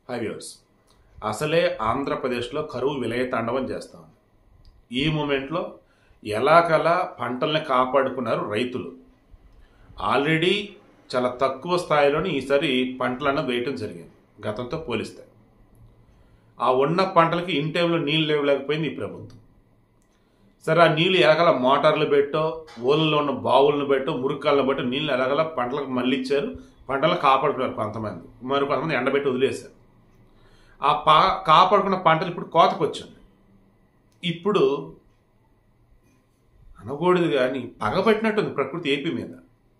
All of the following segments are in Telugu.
హైవ్యూర్స్ అసలే ఆంధ్రప్రదేశ్లో కరువు విలయతాండవం చేస్తా ఉంది ఈ మూమెంట్లో ఎలాగలా పంటల్ని కాపాడుకున్నారు రైతులు ఆల్రెడీ చాలా తక్కువ స్థాయిలోనే ఈసారి పంటలను వేయటం జరిగింది గతంతో పోలిస్తే ఆ ఉన్న పంటలకి ఇన్ టైంలో నీళ్ళు లేవలేకపోయింది ఈ ప్రభుత్వం సరే ఆ నీళ్ళు ఎలాగల మోటార్లు పెట్టో ఊళ్ళలో ఉన్న బావులను పెట్టో మురుకాలను బట్టి నీళ్ళు ఎలాగల పంటలకు మళ్ళిచ్చారు పంటలను కాపాడుకున్నారు కొంతమంది మరి కొంతమంది ఎండబెట్టి వదిలేశారు ఆ పా కాపాడుకున్న పంటలు ఇప్పుడు కోతకు వచ్చింది ఇప్పుడు అనకూడదు కానీ పగబట్టినట్టుంది ప్రకృతి ఏపీ మీద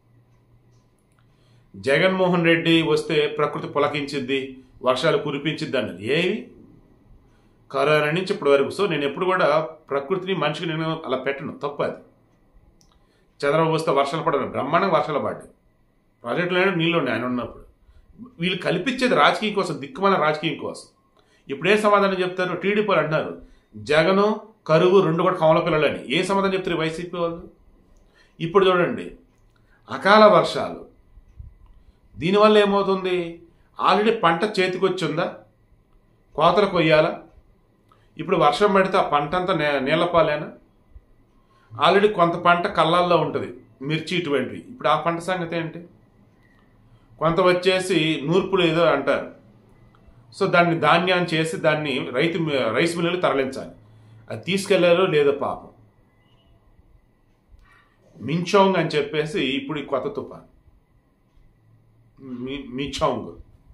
జగన్మోహన్ రెడ్డి వస్తే ప్రకృతి పులకించిద్ది వర్షాలు కురిపించిద్ది అన్నది ఏవి కరోనా నుంచి ఇప్పటి వరకు సో నేను ఎప్పుడు కూడా ప్రకృతిని మనిషికి నేను అలా పెట్టను తప్పు అది చంద్రబాబు వస్తే వర్షాలు పడరు బ్రహ్మాండంగా వర్షాలు పడ్డాయి ప్రాజెక్టులో నీళ్ళు ఉన్నాయి ఆయన ఉన్నప్పుడు వీళ్ళు కల్పించేది రాజకీయం కోసం దిక్కుమాల రాజకీయం కోసం ఇప్పుడే సమాధానం చెప్తారు టీడీపీ వాళ్ళు అంటున్నారు జగను కరువు రెండు కూడా కమల పిల్లలని ఏ సమాధానం చెప్తారు ఈ వైసీపీ వాళ్ళు ఇప్పుడు చూడండి అకాల వర్షాలు దీనివల్ల ఏమవుతుంది ఆల్రెడీ పంట చేతికి వచ్చిందా కోతలు కొయ్యాలా ఇప్పుడు వర్షం పడితే ఆ పంట అంతా నే నీళ్ళపాలేనా ఆల్రెడీ కొంత పంట కళ్ళల్లో ఉంటుంది మిర్చి ఇటువంటివి ఇప్పుడు ఆ పంట సంగతి ఏంటి కొంత వచ్చేసి నూర్పులు ఏదో అంటారు సో దాన్ని ధాన్యాన్ని చేసి దాన్ని రైతు మి- రైస్ మిల్లులు తరలించాలి అది తీసుకెళ్లారో లేదో పాపం మించోంగ్ అని చెప్పేసి ఇప్పుడు ఈ కొత్త తుఫాన్ మీ- మిచోంగ్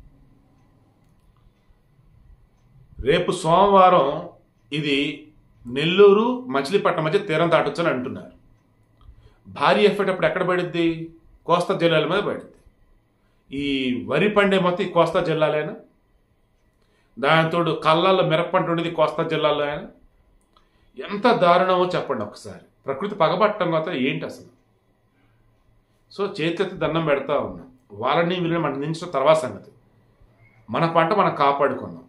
రేపు సోమవారం ఇది నెల్లూరు మచిలీపట్నం మధ్య తీరం దాటొచ్చని అంటున్నారు భారీ ఎఫెక్ట్ అప్పుడు ఎక్కడ పడుద్ది కోస్తా జిల్లాల మీద పడుద్ది ఈ వరి పండే మొత్తం ఈ కోస్తా జిల్లాలేనా దానితోడు కళ్ళల్లో మిరప్పంట ఉండేది కోస్తా జిల్లాలో అయినా ఎంత దారుణమో చెప్పండి ఒకసారి ప్రకృతి పగబట్టడం కదా ఏంటి అసలు సో చేతెత్తి దండం పెడతా ఉన్నాం వాళ్ళని వీళ్ళని మన నించిన తర్వాత సంగతి మన పంట మనం కాపాడుకుందాం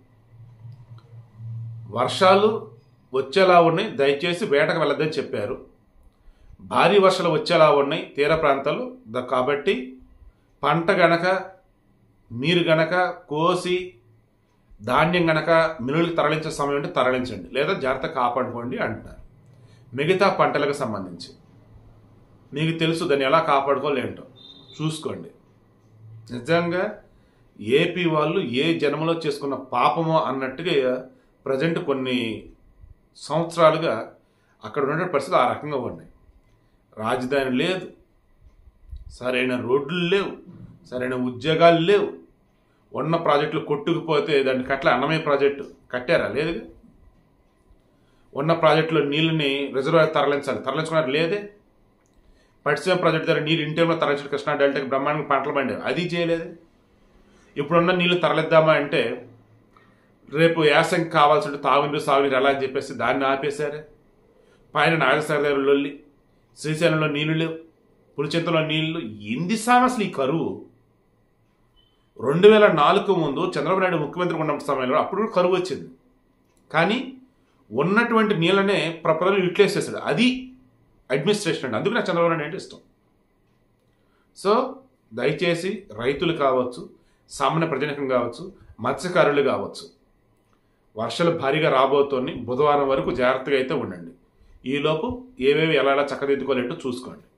వర్షాలు వచ్చేలా ఉన్నాయి దయచేసి వేటకు వెళ్ళొద్దని చెప్పారు భారీ వర్షాలు వచ్చేలా ఉన్నాయి తీర ప్రాంతాలు ద- కాబట్టి పంట గనక మీరు గనక కోసి ధాన్యం గనక మిల్లులకు తరలించే సమయం అంటే తరలించండి లేదా జాగ్రత్త కాపాడుకోండి అంటున్నారు మిగతా పంటలకు సంబంధించి మీకు తెలుసు దాన్ని ఎలా కాపాడుకోలేంటో చూసుకోండి నిజంగా ఏపీ వాళ్ళు ఏ జన్మలో చేసుకున్న పాపమో అన్నట్టుగా ప్రజెంట్ కొన్ని సంవత్సరాలుగా అక్కడ ఉండే పరిస్థితులు ఆ రకంగా ఉన్నాయి రాజధాని లేదు సరైన రోడ్లు లేవు సరైన ఉద్యోగాలు లేవు ఉన్న ప్రాజెక్టులు కొట్టుకుపోతే దాన్ని కట్ల అన్నమయ్య ప్రాజెక్టు కట్టారా లేదుగా ఉన్న ప్రాజెక్టులో నీళ్ళని రిజర్వాయర్ తరలించాలి తరలించుకున్నారు లేదే పట్టిసీమ ప్రాజెక్టు దగ్గర నీళ్ళు ఇంటేలో తరలించిన కృష్ణా డెల్టాకి బ్రహ్మాండంగా పంటలు పండారు అది చేయలేదు ఇప్పుడున్న నీళ్లు తరలిద్దామా అంటే రేపు యాసంగి కావాల్సి ఉంటే తాగునీరు సాగునీరు ఎలా అని చెప్పేసి దాన్ని ఆపేశారే పైన నాగసాగర్ దగ్గర లొల్లి శ్రీశైలంలో నీళ్లు లేవు పులిచింతలో నీళ్లు ఎంది సమస్యలు ఈ కరువు రెండు వేల నాలుగు ముందు చంద్రబాబు నాయుడు ముఖ్యమంత్రి ఉన్న సమయంలో అప్పుడు కూడా కరువు వచ్చింది కానీ ఉన్నటువంటి నీళ్ళనే ప్రపంచంలో యూటిలైజ్ చేశాడు అది అడ్మినిస్ట్రేషన్ అండి అందుకు నాకు చంద్రబాబు నాయుడు అంటే ఇష్టం సో దయచేసి రైతులు కావచ్చు సామాన్య ప్రజానికం కావచ్చు మత్స్యకారులు కావచ్చు వర్షాలు భారీగా రాబోతోని బుధవారం వరకు జాగ్రత్తగా అయితే ఉండండి ఈలోపు ఏవేవి ఎలా ఎలా చక్కదిద్దుకోలేంటో చూసుకోండి